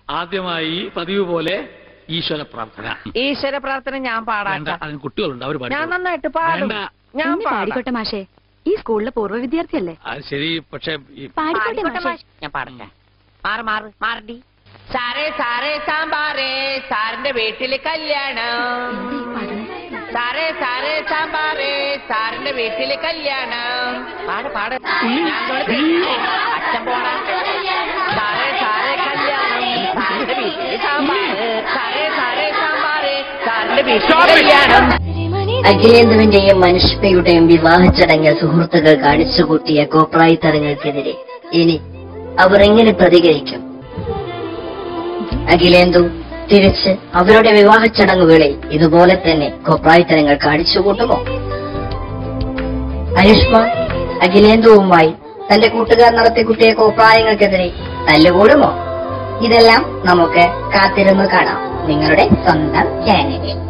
ആദ്യമായി പതിവ് പോലെ ഈശ്വര പ്രാർത്ഥന ഈശ്വര പ്രാർത്ഥന ഞാൻ വേണ്ട പാടാം അതിന് കുട്ടികളുണ്ട് അവർ ഞാൻ നന്നായിട്ട് പാടും വേണ്ട ഞാൻ എന്നെ പാടാം പാടിക്കോട്ടെ മാഷേ ഈ സ്കൂളിലെ പൂർവ്വ വിദ്യാർത്ഥിയല്ലേ അത് ശരി പക്ഷെ ഈ പാടിക്കോട്ടെ പാടിക്കോട്ടെ മാഷേ മാഷ്. ഞാൻ പാടട്ടെ മാറ് മാറ് മാറടി സാറേ സാറേ സാമ്പാറേ സാറിന്റെ വീട്ടില് കല്യാണം സാറേ സാറേ സാമ്പാറേ സാറിന്റെ വീട്ടില് കല്യാണം പാട് പാട് ഞാൻ തൊഴുത് അച്ഛൻ പോടാ സാറേ സാറേ കല്യാണം സാറിന്റെ വീട്ടില് സാമ്പാറ് സാറേ സാറേ സാമ്പാറ് സാറിന്റെ വീട്ടില് കല്യാണം അഖിലേന്ദുവിന്റെയും മനുഷ്യപ്പയുടെയും വിവാഹ ചടങ്ങ് സുഹൃത്തുക്കൾ കാണിച്ചുകൂട്ടിയ കോപ്രായിത്തരങ്ങൾക്കെതിരെ ഇനി അവർ എങ്ങനെ പ്രതികരിക്കും അഖിലേന്ദു തിരിച്ച് അവരുടെ വിവാഹ ചടങ്ങുകളിൽ ഇതുപോലെ തന്നെ കോപ്രായിത്തരങ്ങൾ കാണിച്ചുകൂട്ടുമോ അനുഷ്മ അഖിലേന്ദുവുമായി തന്റെ കൂട്ടുകാർ നടത്തിക്കുട്ടിയ കോപ്രായങ്ങൾക്കെതിരെ തല്ലുകൂടുമോ ഇതെല്ലാം നമുക്ക് കാത്തിരുന്ന് കാണാം നിങ്ങളുടെ സ്വന്തം ചാനലിൽ